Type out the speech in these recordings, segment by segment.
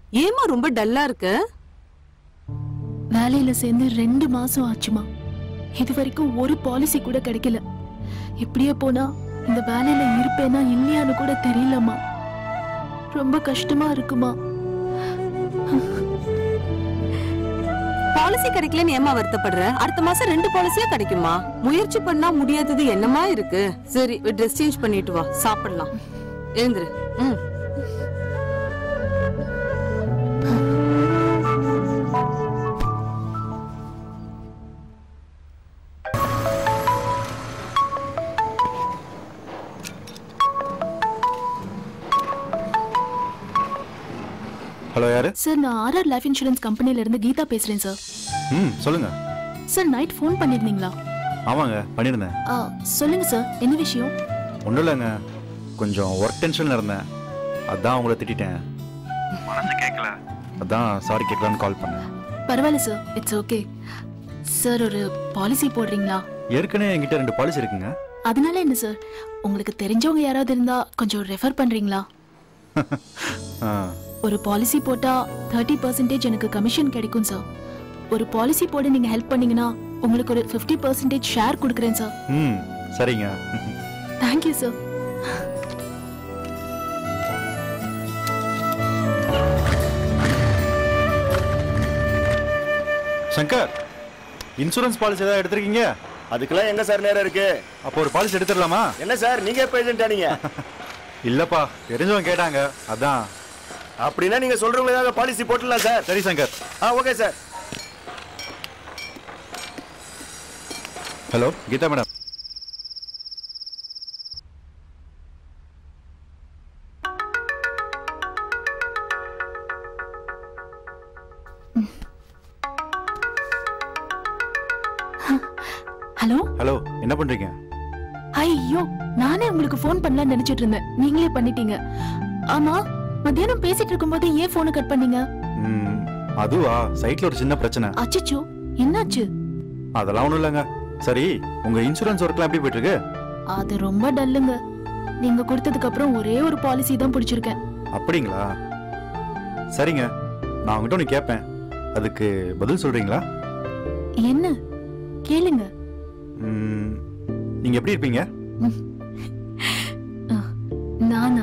ஏமா ரொம்ப டல்லா இருக்க வேலையில சேர்ந்து ரெண்டு மாசம் ஆச்சுமா இது வரைக்கும் ஒரு பாலிசி கூட கிடைக்கல இப்படியே போனா இந்த வேலையில இருப்பேனா இல்லையான்னு கூட தெரியலம்மா ரொம்ப கஷ்டமா இருக்குமா பாலிசி கிடைக்கலன்னு ஏமா வருத்தப்படுற அடுத்த மாசம் ரெண்டு பாலிசியா கிடைக்குமா முயற்சி பண்ணா முடியாதது என்னமா இருக்கு சரி ட்ரெஸ் சேஞ்ச் பண்ணிட்டு வா சாப்பிடலாம் எழுந்துரு ம் ஹலோ யாரு சார் நான் ஆர்ஆர் லைஃப் இன்சூரன்ஸ் கம்பெனில இருந்து கீதா பேசுறேன் சார் ம் சொல்லுங்க சார் நைட் ஃபோன் பண்ணிருந்தீங்களா ஆமாங்க பண்ணியிருந்தேன் ஆ, சொல்லுங்க சார் என்ன விஷயம் ஒன்றும் இல்லைங்க கொஞ்சம் ஒர்க் டென்ஷனில் இருந்தேன் அதான் உங்களை திட்டிட்டேன் மனசு கேட்கல அதான் சாரி கேட்கலான்னு கால் பண்ணேன் பரவாயில்ல சார் இட்ஸ் ஓகே சார் ஒரு பாலிசி போடுறீங்களா ஏற்கனவே என்கிட்ட ரெண்டு பாலிசி இருக்குங்க அதனால என்ன சார் உங்களுக்கு தெரிஞ்சவங்க யாராவது இருந்தா கொஞ்சம் ரெஃபர் பண்றீங்களா ஆ ஒரு பாலிசி போட்டா தேர்ட்டி பர்சன்டேஜ் எனக்கு கமிஷன் கிடைக்கும் சார் ஒரு பாலிசி போட நீங்க ஹெல்ப் பண்ணீங்கன்னா உங்களுக்கு ஒரு ஃபிஃப்டி பர்சன்டேஜ் ஷேர் கொடுக்குறேன் சார் ம் சரிங்க thank you sir Shankar insurance policy ஏதாவது எடுத்திருக்கீங்க அதுக்கெல்லாம் எங்க சார் நேரம் இருக்கு அப்போ ஒரு பாலிசி எடுத்துடலாமா என்ன சார் நீங்க எப்ப ஏஜென்ட் ஆனீங்க இல்லப்பா தெரிஞ்சவங்க கேட்டாங்க அதான் அப்படின்னா நீங்க சொல்றவங்களுக்காக பாலிசி போட்டுடலாம் சார் சரி சங்கர் ஆ okay sir hello Geetha madam hello hello என்ன பண்றீங்க ஐயோ நானே உங்களுக்கு ஃபோன் பண்ணலாம்னு நினைச்சிட்டு இருந்தேன் நீங்களே பண்ணிட்டீங்க ஆமா மத்தியானம் பேசிட்டு இருக்கும்போது ஏன் போனை கட் பண்ணீங்க ம், அதுவா சைட்ல ஒரு சின்ன பிரச்சனை அச்சச்சோ என்னாச்சு அதெல்லாம் ஒண்ணும் இல்லைங்க சரி உங்க இன்சூரன்ஸ் ஒர்க்லாம் எப்படி போயிட்டு இருக்கு அது ரொம்ப டல்லுங்க நீங்க கொடுத்ததுக்கு அப்புறம் ஒரே ஒரு பாலிசி தான் பிடிச்சிருக்கேன் அப்படிங்களா சரிங்க நான் உங்ககிட்ட ஒன்று கேட்பேன் அதுக்கு பதில் சொல்றீங்களா என்ன கேளுங்க ம், நீங்க எப்படி இருப்பீங்க நானா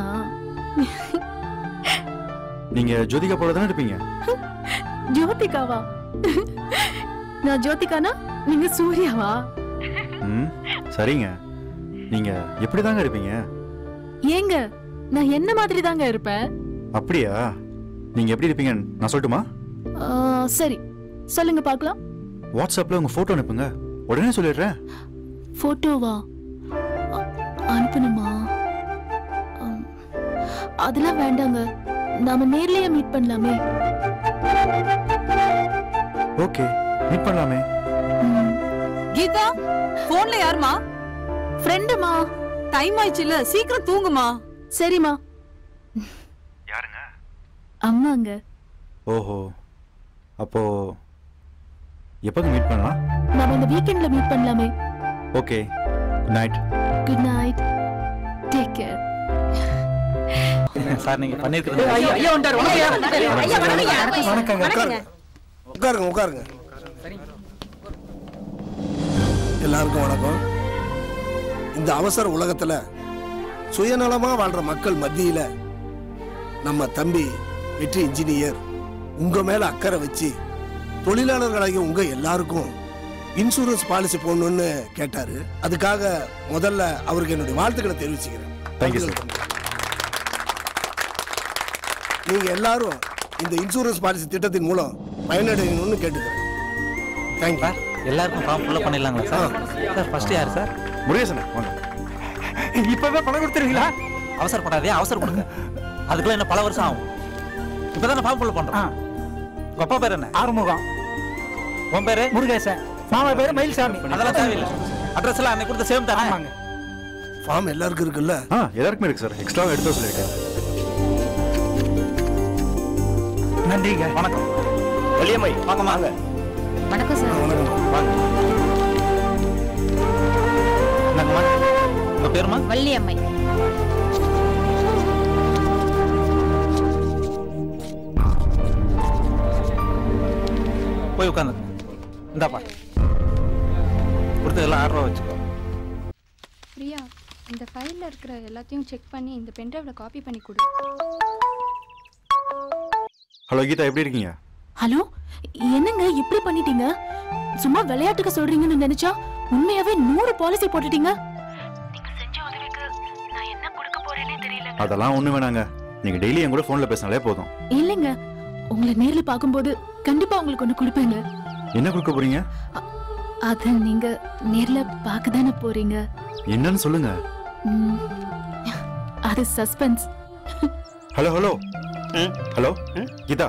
நீங்க ஜோதிகா போல தானே இருப்பீங்க ஜோதிகாவா நான் ஜோதிகானா நீங்க சூர்யாவா ம் சரிங்க நீங்க எப்படி தாங்க இருப்பீங்க ஏங்க நான் என்ன மாதிரி தாங்க இருப்பேன் அப்படியா நீங்க எப்படி இருப்பீங்க நான் சொல்லட்டுமா ஆ, சரி சொல்லுங்க பார்க்கலாம் வாட்ஸ்அப்ல உங்க போட்டோ அனுப்புங்க உடனே சொல்லிடுறேன் போட்டோவா அ- அனுப்பணுமா அம், அதெல்லாம் வேண்டாங்க நாம நேர்லயே மீட் பண்ணலாமே ஓகே மீட் பண்ணலாமே ம், கீதா போன்ல யாருமா ஃப்ரெண்டுமா டைம் ஆயிடுச்சுல சீக்கிரம் தூங்குமா சரிம்மா யாருங்க அம்மாங்க ஓஹோ அப்போ எப்போங்க மீட் பண்ணலாம் நாம இந்த வீக்கெண்ட்ல மீட் பண்ணலாமே okay good night good night take care sir நீங்க பண்ணிருக்கிறது வணக்கங்க உட்காருங்க உட்காருங்க எல்லாருக்கும் வணக்கம் இந்த அவசர உலகத்துல சுயநலமா வாழ்ற மக்கள் மத்தியில நம்ம தம்பி வெற்றி இன்ஜினியர் உங்க மேல அக்கறை வச்சு தொழிலாளர்களாகிய உங்க எல்லாருக்கும் இன்சூரன்ஸ் பாலிசி போடணும்னு கேட்டாரு அதுக்காக முதல்ல அவருக்கு என்னுடைய வாழ்த்துக்களை தெரிவிச்சுக்கிறேன் Thank you, sir. நீங்க எல்லாரும் இந்த இன்சூரன்ஸ் பாலிசி திட்டத்தின் மூலம் பயனடையணும்னு கேட்டுக்கிறேன் தேங்க்யூ சார் எல்லாருக்கும் ஃபார்ம் ஃபுல்லா பண்ணிடலாங்களா சார் சார் ஃபர்ஸ்ட் யார் சார் முருகேசன் வாங்க இப்பவே பணம் கொடுத்துருவீங்களா அவசரப்படாதே அவசரப்படுங்க அதுக்குள்ள என்ன பல வருஷம் ஆகும் இப்பதானே ஃபார்ம் ஃபுல் பண்றோம் உங்க அப்பா பேர் என்ன ஆறுமுகம் உன் பேரு முருகேசன் மாமா பேரு மயில்சாமி அதெல்லாம் தேவையில்லை அட்ரஸ் எல்லாம் அன்னைக்கு கொடுத்த சேம் தானே ஆமாங்க ஃபார்ம் எல்லாருக்கும் இருக்குல்ல ஆ எல்லாருக்குமே இருக்கு சார் எக்ஸ்ட்ரா எடுத்து வர சொல்லியிருக்கேன் நன்றிங்க வணக்கம் வள்ளியம்மை வாங்க வாங்க வணக்கம் சார் என்னங்கம்மா உங்க பேருமா வள்ளியம்மை போய் உட்காந்து இந்தாப்பா கொடுத்ததெல்லாம் ஆறு ரூபா வச்சுக்கோ பிரியா இந்த ஃபைலில் இருக்கிற எல்லாத்தையும் செக் பண்ணி இந்த பென்ட்ரைவில் காப்பி பண்ணி கொடு ஹலோ கீதா எப்படி இருக்கீங்க ஹலோ என்னங்க இப்படி பண்ணிட்டீங்க சும்மா விளையாட்டுக்கு சொல்றீங்கன்னு நினைச்சா உண்மையாவே நூறு பாலிசி போட்டுட்டீங்க நீங்க செஞ்ச உதவிக்கு நான் என்ன கொடுக்க போறேனே தெரியல அதெல்லாம் ஒண்ணு வேணாங்க நீங்க டெய்லி என் கூட ஃபோன்ல பேசினாலே போதும் இல்லைங்க உங்களை நேர்ல பார்க்கும்போது கண்டிப்பா உங்களுக்கு ஒண்ணு கொடுப்பேங்க என்ன கொடுக்க போறீங்க அத நீங்க நேர்ல பார்க்க தானே போறீங்க என்னன்னு சொல்லுங்க ம், அது சஸ்பென்ஸ் ஹலோ ஹலோ ம்? Hello Geetha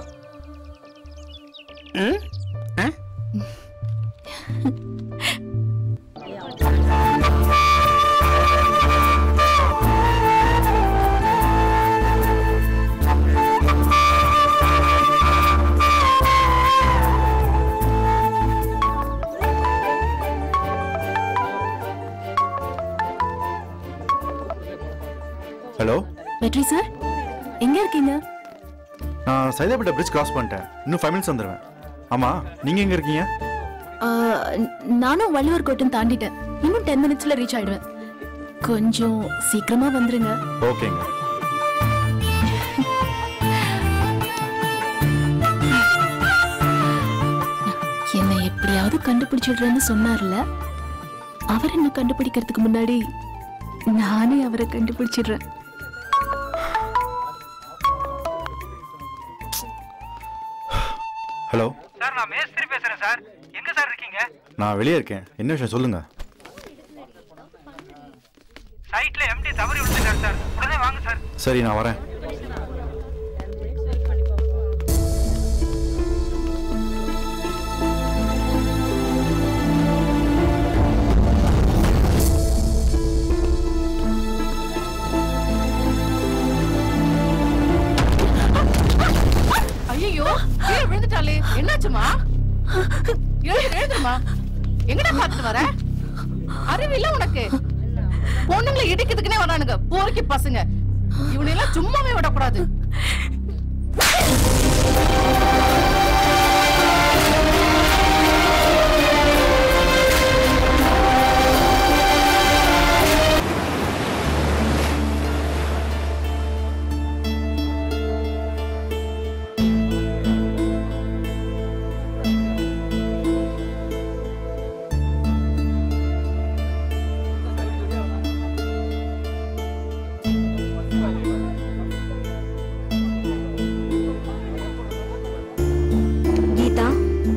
hello Vetri sir எங்க இருக்கீங்க நான் சைதாப்பேட்டை பிரிட்ஜ் கிராஸ் பண்ணிட்டேன் இன்னும் ஃபைவ் மினிட்ஸ் வந்துடுவேன் ஆமா நீங்க எங்க இருக்கீங்க ஆ, நானும் வள்ளுவர் கோட்டம் தாண்டிட்டேன் இன்னும் டென் மினிட்ஸ்ல ரீச் ஆயிடுவேன் கொஞ்சம் சீக்கிரமா வந்துருங்க ஓகேங்க என்னை எப்படியாவது கண்டுபிடிச்சிடுறேன்னு சொன்னார்ல அவர் என்ன கண்டுபிடிக்கிறதுக்கு முன்னாடி நானே அவரை கண்டுபிடிச்சிடுறேன் ஹலோ சார் நான் மேஸ்திரி பேசுறேன் சார் எங்க சார் இருக்கீங்க நான் வெளியே இருக்கேன் என்ன விஷயம் சொல்லுங்க சைட்ல எம்டி தவறி விழுந்துட்டார் சார் உடனே வாங்க சார் சரி நான் வரேன் ஐயோ கீழே விழுந்துட்டாளே என்னாச்சுமா எழுந்து எழுந்துமா எங்கடா பாத்துட்டு வர அறிவில்ல உனக்கு பொண்ணுங்களை இடிக்கிறதுக்குனே வரானுங்க போர்க்கி பசங்க இவனையெல்லாம் சும்மாவே விடக்கூடாது கீதா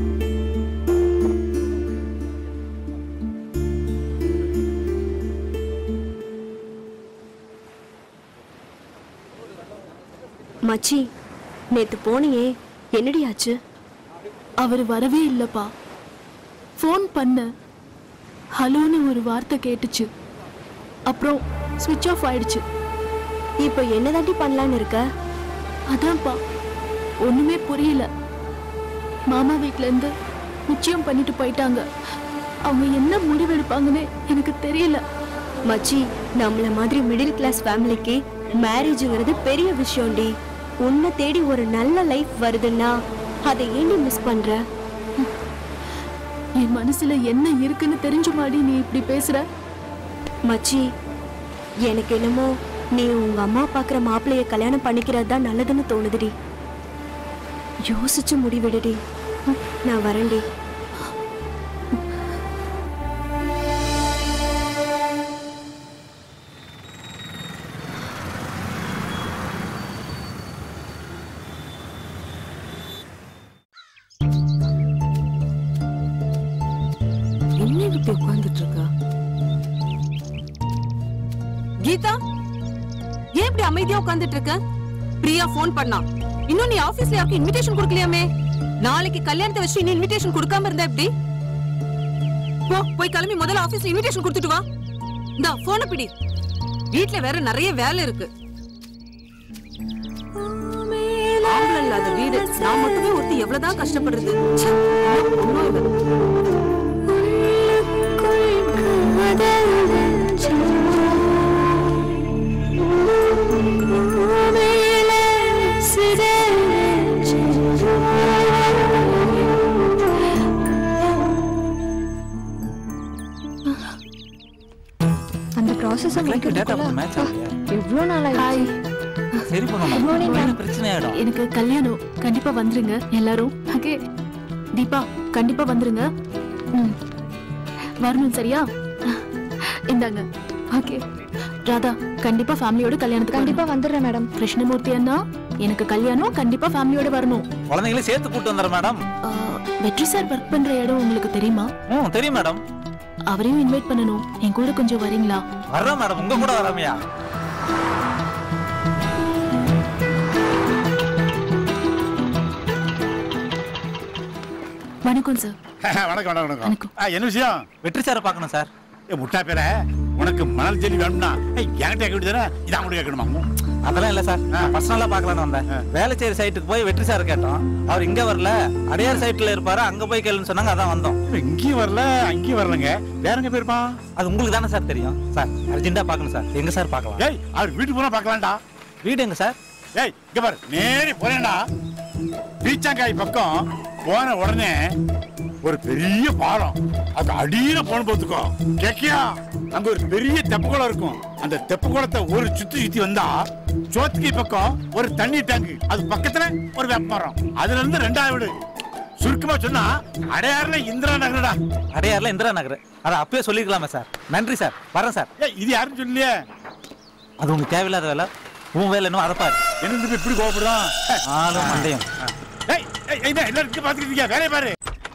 மச்சி நேத்து போனியே என்னடி ஆச்சு அவர் வரவே இல்லப்பா ஃபோன் பண்ண ஹலோன்னு ஒரு வார்த்தை கேட்டுச்சு அப்புறம் ஸ்விட்ச் ஆஃப் ஆயிடுச்சு இப்போ என்னதாண்டி பண்ணலான்னு இருக்க அதான்ப்பா ஒண்ணுமே புரியல மாமா வீட்ல இருந்து நிச்சயம் பண்ணிட்டு போயிட்டாங்க அவங்க என்ன முடிவெடுப்பாங்கன்னு எனக்கு தெரியல மச்சி நம்மள மாதிரி மிடில் கிளாஸ் ஃபேமிலிக்கு மேரேஜ்ங்கிறது பெரிய விஷயம்டி உன்னை தேடி ஒரு நல்ல லைஃப் வருதுன்னா அதை ஏண்டி மிஸ் பண்ற என் மனசுல என்ன இருக்குன்னு தெரிஞ்சுமாடி நீ இப்படி பேசுற மச்சி எனக்கு என்னமோ நீ உங்க அம்மா பாக்குற மாப்பிள்ளைய கல்யாணம் பண்ணிக்கிறது தான் நல்லதுன்னு தோணுதுடி யோசிச்சு முடிவெடுடி ம், நான் வரேன்டி என்ன இப்படி உட்கார்ந்துட்டு இருக்கா கீதா ஏன் இப்படி அமைதியா உட்கார்ந்துட்டு இருக்க பிரியா ஃபோன் பண்ணா இன்னும் நீ ஆபீஸ்ல யாருக்கு இன்விடேஷன் கொடுக்கலையாமே நாளைக்கு கல்யாணத்தை வச்சு இன்னும் இன்விடேஷன் கொடுக்காம இருந்தா எப்படி போ போய் கிளம்பி முதல்ல ஆபீஸ்ல இன்விடேஷன் கொடுத்துட்டு வா இந்தா போன பிடி வீட்ல வேற நிறைய வேலை இருக்கு ஆம்பளை இல்லாத வீடு நான் மட்டுமே ஒருத்தி எவ்வளவுதான் கஷ்டப்படுறது ச்சே, என்ன பொண்ணோ இவ. சிறு ஃப்ளைட் டேட்டா மேட்ச் ஆகலையா எவ்வளோ நாள் ஹாய் சரி பண்ணுவோம் Good morning, ma'am. பிரச்சனை ஆயிடும் எனக்கு கல்யாணம் கண்டிப்பா வந்துருங்க எல்லாரும் ஓகே தீபா கண்டிப்பா வந்துருங்க ம் வரணும் சரியா இந்தாங்க ஓகே ராதா கண்டிப்பா ஃபேமிலியோட கல்யாணத்துக்கு கண்டிப்பா வந்துடுறேன் மேடம் வரணும். கிருஷ்ணமூர்த்தி அண்ணா எனக்கு கல்யாணம் கண்டிப்பா ஃபேமிலியோட வரணும் குழந்தைங்களையும் சேர்த்து கூட்டு வந்துடுறேன் மேடம் ஆ, வெற்றி சார் ஒர்க் பண்ற இடம் உங்களுக்கு தெரியுமா ம் தெரியும் மேடம் அவரையும் இன்வைட் பண்ணணும் என் கூட கொஞ்சம் வரீங்களா வர்றோம் மேடம் உங்க கூட வராமையா வணக்கம் சார் வணக்கம் வணக்கம் வணக்கம் வணக்கம். ஆ, என்ன விஷயம் வெற்றி சாரை பார்க்கணும் சார் ஏ முட்டா பேர உனக்கு மணல் ஜெல்லி வேணும்னா ஏய், என்கிட்ட கேட்க வேண்டியதானே இதான் கூட கேட்கணுமா அதெல்லாம் இல்ல சார் நான் பர்சனலா பார்க்கலாம்னு வந்தேன் வேலைச்சேரி சைட்டுக்கு போய் வெற்றி சார் கேட்டோம் அவர் இங்க வரல அடையார் சைட்ல இருப்பாரு அங்க போய் கேளுன்னு சொன்னாங்க அதான் வந்தோம் இங்கேயும் வரல அங்கேயும் வரலங்க வேற எங்க போயிருப்பான் அது உங்களுக்கு தானே சார் தெரியும் சார் அர்ஜென்ட்டா பார்க்கணும் சார் எங்க சார் பார்க்கலாம் ஏய் அவர் வீட்டுக்கு போனா பார்க்கலாம்டா வீடு எங்க சார் ஏய் இங்க பாரு நேரே போறேன்டா பீச்சாங்காய் பக்கம் போன உடனே ஒரு பெரிய பாலம் அது அடியில போன போத்துக்கோ கேக்கியா அங்க ஒரு பெரிய தெப்பக்குளம் இருக்கும் அந்த தெப்பக்குளத்தை ஒரு சுத்தி சுத்தி வந்தா சோத்துக்கை பக்கம் ஒரு தண்ணி டேங்க் அது பக்கத்துல ஒரு வேப்ப மரம் அதுல இருந்து ரெண்டாவது வீடு சுருக்கமா சொன்னா அடையாறுல இந்திரா நகரடா அடையார்ல இந்திரா நகர் அதை அப்பயே சொல்லிருக்கலாமே சார் நன்றி சார் வரேன் சார் ஏய் இது யாருன்னு சொல்லலையே அது உங்களுக்கு தேவையில்லாத வேலை உன் வேலை இன்னும் அதை பாரு என்ன இப்ப இப்படி கோபப்படுறான் ஆளும் மண்டையும் ஏய் ஏய் என்ன எல்லாரும் பாத்துக்கிட்டு இருக்கியா வேலையை பாரு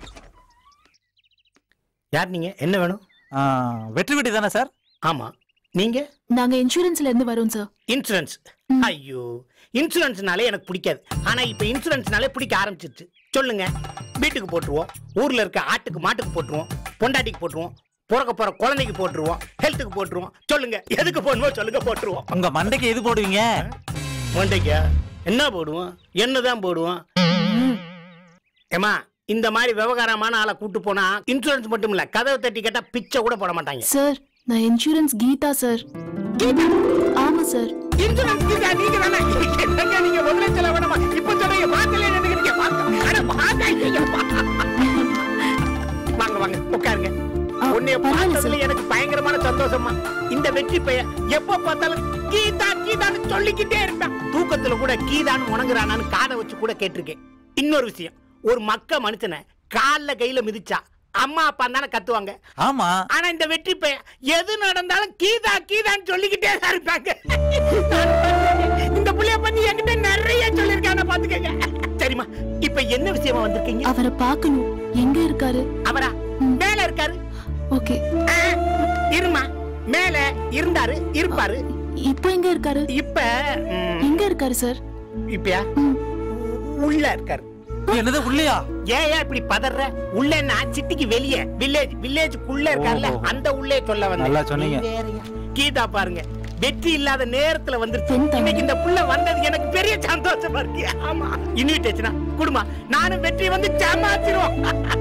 யார் நீங்க என்ன வேணும் ஆ, வெற்றி வெட்டி தானே சார் ஆமா நீங்க நாங்க இன்சூரன்ஸ்ல இருந்து வரோம் சார் இன்சூரன்ஸ் ஐயோ இன்சூரன்ஸ்னாலே எனக்கு பிடிக்காது ஆனா இப்ப இன்சூரன்ஸ்னாலே பிடிக்க ஆரம்பிச்சிருச்சு சொல்லுங்க வீட்டுக்கு போட்டுருவோம் ஊர்ல இருக்க ஆட்டுக்கு மாட்டுக்கு போட்டுருவோம் பொண்டாட்டிக்கு போட்டுருவோம் பிறக்க போற குழந்தைக்கு போட்டுருவோம் ஹெல்த்துக்கு போட்டுருவோம் சொல்லுங்க எதுக்கு போடணுமோ சொல்லுங்க போட்டுருவோம் உங்க மண்டைக்கு எது போடுவீங்க மண்டைக்கா என்ன போடுவோம் என்னதான் போடுவோம் ஏமா இந்த மாதிரி விவகாரமான ஆளை கூட்டு போனா இன்சூரன்ஸ் மட்டும் இல்ல கதவை தட்டி கேட்டா பிச்சை கூட போட மாட்டாங்க சார் நான் இன்சூரன்ஸ் கீதா சார் கீதா ஆமா சார் இன்சூரன்ஸ் கீதா நீங்க தானே என்னங்க நீங்க ஒண்ணே சொல்ல வேணாமா இப்ப சொல்றீங்க வாங்கல நினைக்கிறீங்க வாங்க அட வாங்க ஐயா, வாங்க. வாங்க வாங்க உட்காருங்க ஆ, உன்னைய பரவாயில்ல பார்த்ததுல சார். எனக்கு பயங்கரமான சந்தோஷமா இந்த வெற்றி பையன் எப்ப பார்த்தாலும் கீதா கீதான்னு சொல்லிக்கிட்டே இருப்பான் தூக்கத்துல கூட கீதான்னு உணங்குறானான்னு காதை வச்சு கூட கேட்டிருக்கேன் இன்னொரு விஷயம் ஒரு மக்க மனுஷனை கால்ல கையில மிதிச்சா அம்மா அப்பா தானே கத்துவாங்க ஆமா ஆனா இந்த வெற்றி பையன் எது நடந்தாலும் கீதா கீதான்னு சொல்லிக்கிட்டே தான் இருப்பாங்க இந்த புள்ளைய பண்ணி என்கிட்ட நிறைய சொல்லிருக்காங்க பாத்துக்கங்க சரிம்மா இப்ப என்ன விஷயமா வந்திருக்கீங்க அவரை பார்க்கணும் எங்க இருக்காரு அவரா மேல இருக்காரு ஓகே ஆ, இருமா மேல இருந்தாரு இருப்பாரு இப்போ எங்க இருக்காரு இப்ப ம், எங்க இருக்காரு சார் இப்பயா ம். உள்ள இருக்காரு என்னது உள்ளியா ஏன் ஏன் இப்படி பதற உள்ளன்னா சிட்டிக்கு வெளியே வில்லேஜ் வில்லேஜுக்குள்ள இருக்கார்ல ஓஹோ. அந்த உள்ளே சொல்ல வந்தேன் நல்லா சொன்னீங்க. நீ வேறயா? கீதா பாருங்க வெற்றி இல்லாத நேரத்துல வந்துருச்சு பெண் தானே. இன்னைக்கு இந்த புள்ள வந்தது எனக்கு பெரிய சந்தோஷமா இருக்கு ஆமா இன்விடேஷனா குடுமா நானும் வெற்றி வந்து சமாச்சிருவோம்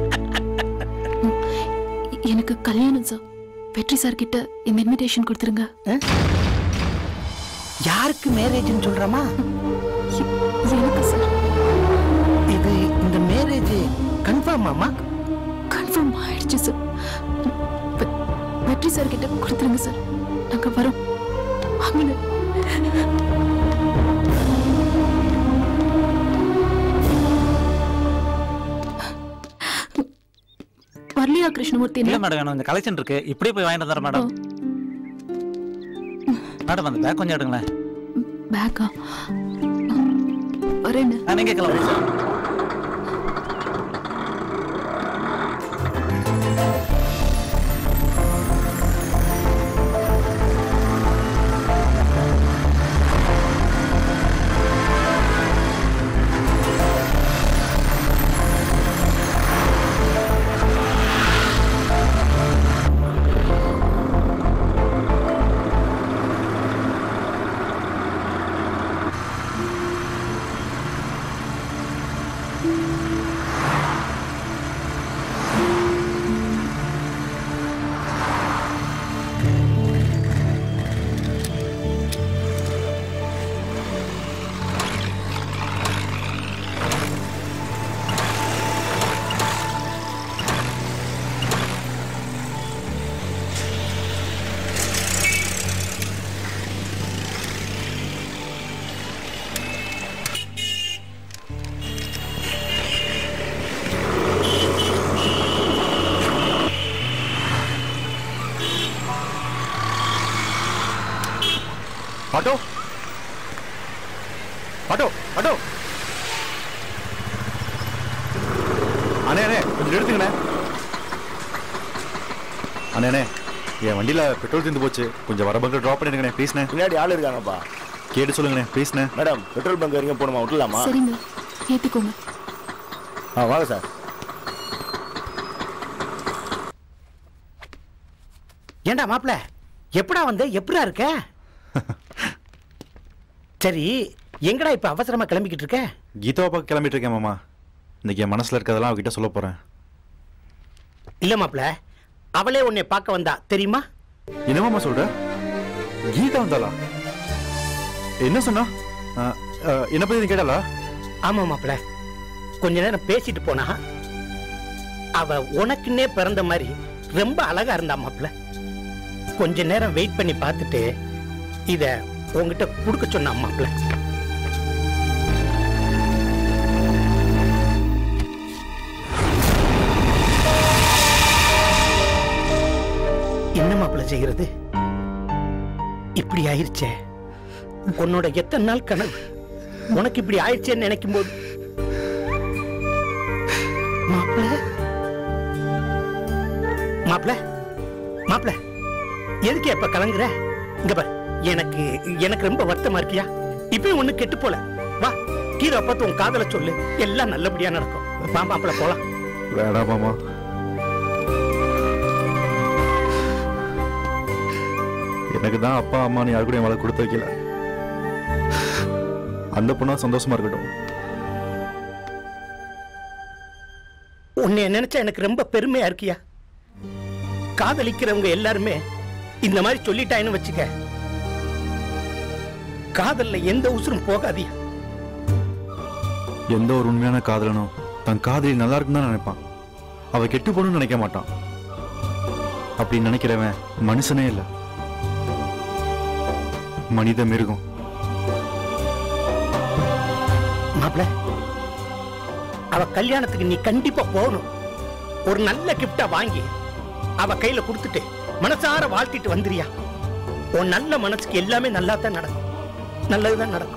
எனக்கு கல்யாணம் சார் வெற்றி சார் கிட்ட இந்த இன்விடேஷன் கொடுத்துருங்க யாருக்கு மேரேஜ்னு சொல்றமா எ- எனக்கு சார் இது இந்த மேரேஜ் கன்ஃபார்ம் ஆமா கன்ஃபார்ம் ஆயிடுச்சு சார் வெ- வெற்றி சார் கிட்ட கொடுத்துருங்க சார் நாங்க வரோம் வாங்க வரலையா கிருஷ்ணமூர்த்தி இல்ல மேடம் எனக்கு இந்த கலெக்ஷன் இருக்கு இப்படியே போய் வாங்கிட்டு வந்துடுறேன் மேடம் மேடம் அந்த பேக் கொஞ்சம் எடுங்களேன் பேக்கா வரேன்னு நான் எங்க கிளம்புறேன் சார் ஆட்டோ ஆட்டோ ஆட்டோ அண்ணே அண்ணே கொஞ்சம் எடுத்துங்கண்ணே அண்ணே அண்ணே என் வண்டியில பெட்ரோல் தீர்ந்து போச்சு கொஞ்சம் வர பங்கு ட்ராப் பண்ணிடுங்கண்ணே ப்ளீஸ்ண்ணே பின்னாடி ஆள் இருக்காங்கப்பா கேட்டு சொல்லுங்கண்ணே ப்ளீஸ்ண்ணே மேடம் பெட்ரோல் பங்க் வரைக்கும் போகணுமா விட்டுலாமா சரிங்க ஏத்திக்கோங்க ஆ வாங்க சார் ஏண்டா மாப்பிள எப்படா வந்த எப்படா இருக்க சரி எங்கடா இப்ப அவசரமா கிளம்பிக்கிட்டு இருக்க கீதாவை பார்க்க கிளம்பிட்டு இருக்கேன் மாமா இன்னைக்கு என் மனசுல இருக்கதெல்லாம் அவகிட்ட சொல்ல போறேன் இல்ல மாப்பிள அவளே உன்னை பார்க்க வந்தா தெரியுமா என்ன மாமா சொல்ற கீதா வந்தாளா என்ன சொன்னா ஆ, ஆ, என்ன பத்தி நீ கேட்டாளா ஆமா மாப்பிள கொஞ்ச நேரம் பேசிட்டு போனா அவ உனக்குன்னே பிறந்த மாதிரி ரொம்ப அழகா இருந்தா மாப்பிள கொஞ்ச நேரம் வெயிட் பண்ணி பார்த்துட்டு இத உன்கிட்ட கொடுக்க சொன்னா மாப்பிள என்ன மாப்பிள செய்கிறது இப்படி ஆயிருச்சே உன்னோட எத்தனை நாள் கனவு உனக்கு இப்படி ஆயிடுச்சேன்னு நினைக்கும் போது மாப்பிள மாப்பிள மாப்பிள எதுக்கு எப்ப கலங்குற இங்க பாரு எனக்கு எனக்கு ரொம்ப வருத்தமா இருக்கியா இப்பயும் ஒண்ணு கெட்டு போல வா கீரை பார்த்து உன் காதல சொல்லு எல்லாம் நல்லபடியா நடக்கும் வா மாப்பிள போலாம் வேணாம் மாமா எனக்கு தான் அப்பா அம்மா யாரு கூட அவளை கொடுத்து வைக்கல அந்த பொண்ணா சந்தோஷமா இருக்கட்டும் உன்னை நினைச்சா எனக்கு ரொம்ப பெருமையா இருக்கியா காதலிக்கிறவங்க எல்லாருமே இந்த மாதிரி சொல்லிட்டாயின்னு வச்சுக்க காதல்ல எந்த உசுரும் போகாதியா எந்த ஒரு உண்மையான காதலனும் தன் காதலி நல்லா இருக்குன்னு தான் நினைப்பான் அவ கெட்டு போகணும்னு நினைக்க மாட்டான் அப்படி நினைக்கிறவன் மனுஷனே இல்லை மனித மிருகம் மாப்பிள அவ கல்யாணத்துக்கு நீ கண்டிப்பா போகணும் ஒரு நல்ல கிஃப்டா வாங்கி அவ கையில கொடுத்துட்டு மனசார வாழ்த்திட்டு வந்துறியா உன் நல்ல மனசுக்கு எல்லாமே நல்லா தான் நடக்கும் நல்லதுதான் நடக்கும்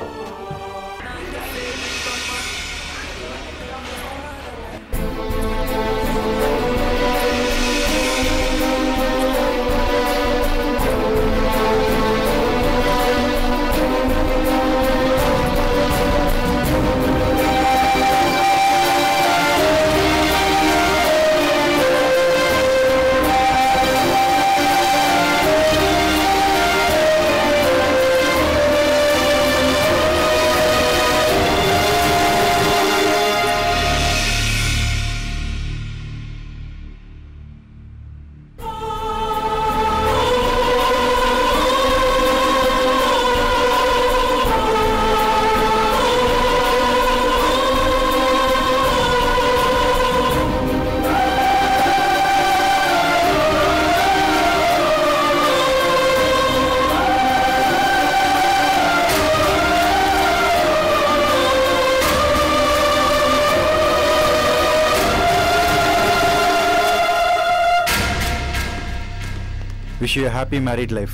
wish you happy married life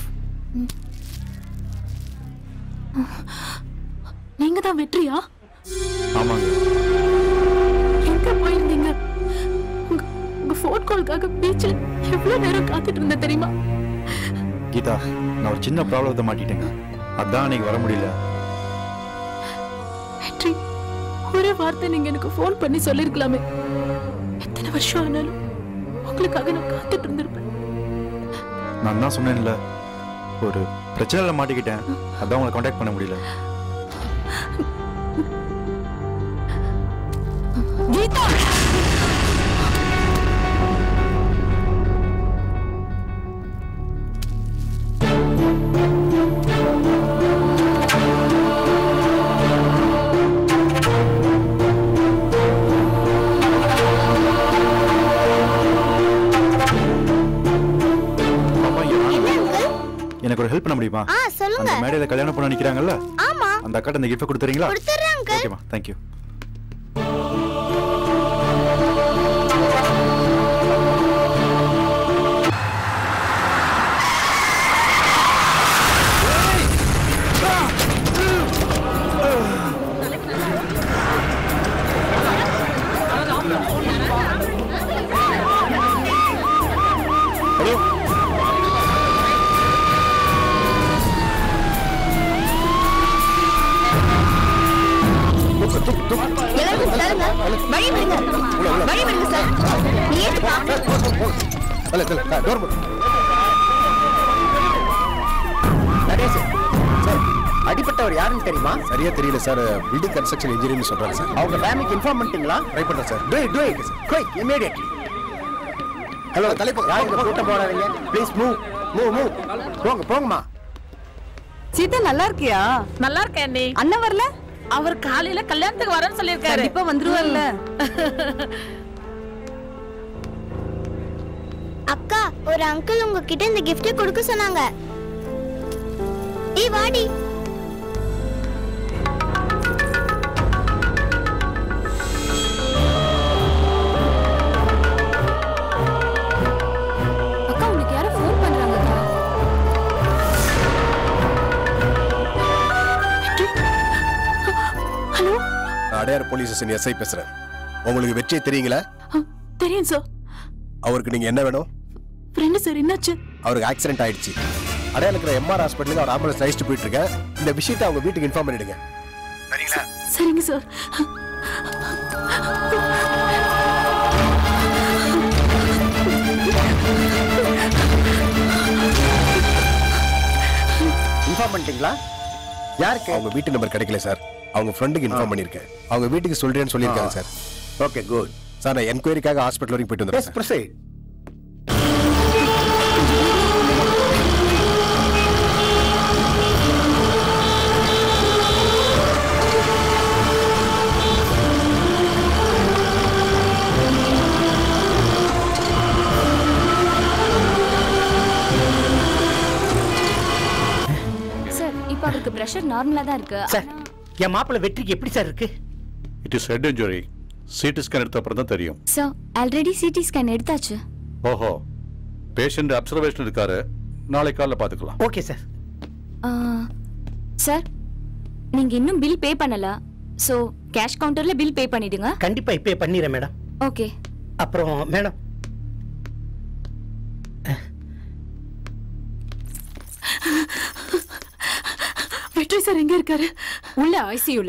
நீங்க தான் வெற்றியா ஆமாங்க எங்க போயிருந்தீங்க உங்க உங்க ஃபோன் கால்க்காக பீச்சில் எவ்வளவு நேரம் காத்துட்டு இருந்தேன் தெரியுமா கீதா நான் ஒரு சின்ன ப்ராப்ளத்தை மாட்டிட்டேங்க அதான் அன்னைக்கு வர முடியல வெற்றி ஒரே வார்த்தை நீங்க எனக்கு ஃபோன் பண்ணி சொல்லிருக்கலாமே எத்தனை வருஷம் ஆனாலும் உங்களுக்காக நான் காத்துட்டு இருந்திருப்பேன் நான் தான் சொன்னேன்ல ஒரு பிரச்சனையில் மாட்டிக்கிட்டேன் அதான் உங்களை காண்டாக்ட் பண்ண முடியல கீதா பாப்பா, இங்க வாங்க. எனக்கு ஒரு ஹெல்ப் பண்ண முடியுமா ஆ சொல்லுங்க அந்த மேடையில கல்யாணம் பண்ண நிக்கிறாங்கல்ல ஆமா அந்த அக்காட்ட இந்த கிஃப்ட் கொடுத்துறீங்களா கொடுத்துறேன் uncle. ஓகேமா தேங்க்யூ சொல்லுங்க வழி விடுங்க வழி விடுங்க சார் ஏத்துப்பா இல்ல இல்ல டோர் போடு நடேஷ் சார் அடிப்பட்டவர் யாருன்னு தெரியுமா சரியா தெரியல சார் பில்டிங் கன்ஸ்ட்ரக்ஷன் இன்ஜினியர்னு சொல்றாங்க சார் அவங்க ஃபேமிலிக்கு இன்ஃபார்ம் பண்ணிட்டீங்களா ட்ரை பண்றேன் sir do it do it quick immediately hello தலைப்பு யாரும் இந்த கூட்டம் போடாதீங்க ப்ளீஸ் மூவ் மூவ் மூவ் போங்க போங்கம்மா சீதா நல்லா இருக்கியா நல்லா இருக்கேன் நீ அண்ணன் வரல அவர் காலையில கல்யாணத்துக்கு வரேன்னு சொல்லியிருக்காரு கண்டிப்பா வந்துருவார்ல அக்கா ஒரு அங்கிள் உங்ககிட்ட இந்த gift கொடுக்க சொன்னாங்க ஏய் வாடி அக்கா உனக்கு யாரோ ஃபோன் பண்றாங்கக்கா ஹலோ நான் அடையார் போலீஸ் ஸ்டேஷன் எஸ்ஐ பேசுறேன் உங்களுக்கு வெற்றியை தெரியுங்களா தெரியும் சார் அவருக்கு நீங்க என்ன வேணும் ஃப்ரெண்டு சார் என்னாச்சு அவருக்கு ஆக்சிடென்ட் ஆயிடுச்சு அடையாள இருக்கிற எம்ஆர் ஹாஸ்பிட்டலுக்கு அவர் ஆம்புலன்ஸ் அழைச்சிட்டு போயிட்டு இருக்கேன் இந்த விஷயத்தை அவங்க வீட்டுக்கு இன்ஃபார்ம் பண்ணிடுங்க சரிங்களா சரிங்க சார் இன்ஃபார்ம் பண்ணிட்டீங்களா யாருக்கு அவங்க வீட்டு நம்பர் கிடைக்கல சார் அவங்க ஃப்ரெண்டுக்கு இன்ஃபார்ம் பண்ணிருக்கேன் அவங்க வீட்டுக்கு சொல்றேன்னு சொல்லியிருக்காங்க சார் ஓகே குட் சார் நான் என்கொயரிக்காக ஹாஸ்பிட்டல் வரைக்கும் போயிட்டு எஸ் வந்துடுறேன் ப்ரொசீட் சார் இப்போ அவருக்கு பிரஷர் நார்மலா தான் இருக்கு சார் என் மாப்பிள்ளை வெற்றிக்கு எப்படி சார் இருக்கு it is head injury CT scan எடுத்த அப்புறம் தான் தெரியும் சார் ஆல்ரெடி சிடி ஸ்கேன் எடுத்தாச்சு ஓஹோ பேஷண்ட் அப்சர்வேஷன் இருக்காரு நாளை காலைல பார்த்துக்கலாம் ஓகே சார் ஆ, சார் நீங்க இன்னும் பில் பே பண்ணல சோ கேஷ் கவுண்டர்ல பில் பே பண்ணிடுங்க கண்டிப்பா இப்பே பண்ணிடுறேன் மேடம் ஓகே அப்புறம் மேடம் வெற்றி சார் எங்க இருக்காரு உள்ள ஐசியூல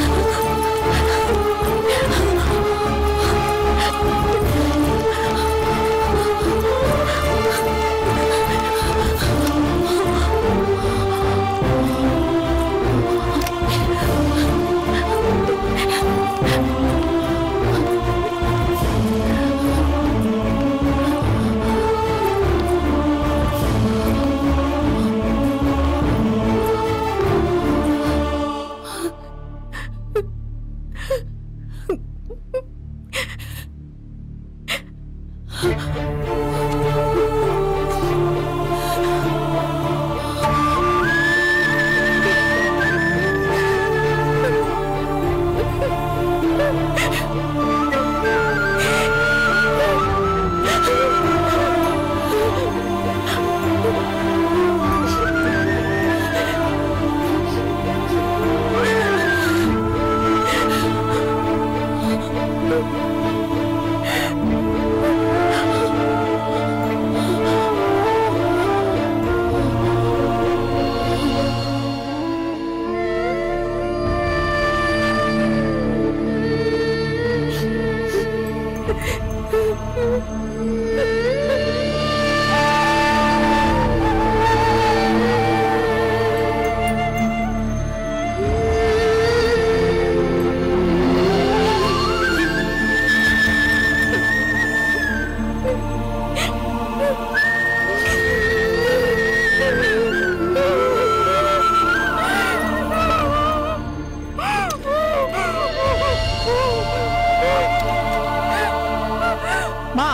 மா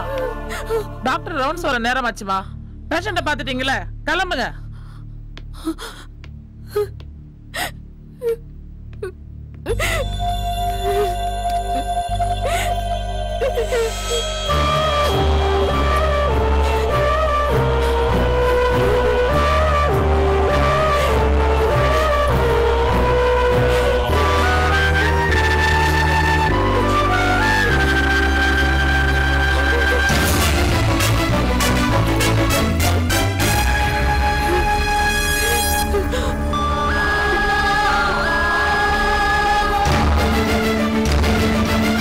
டாக்டர் ரவுண்ட்ஸ் வர நேரம் ஆச்சுமா பேஷண்ட்டை பார்த்துட்டீங்களே கிளம்புங்க ஆ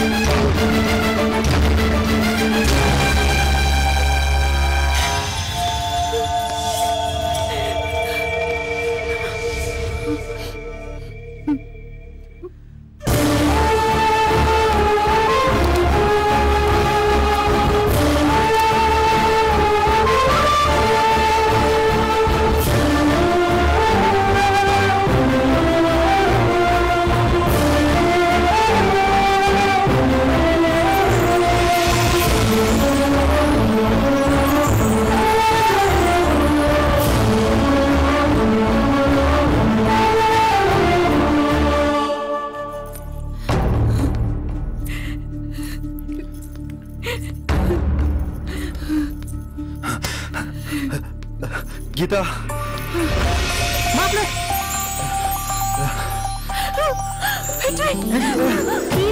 கீதா மாப்பிள்ள வெற்றி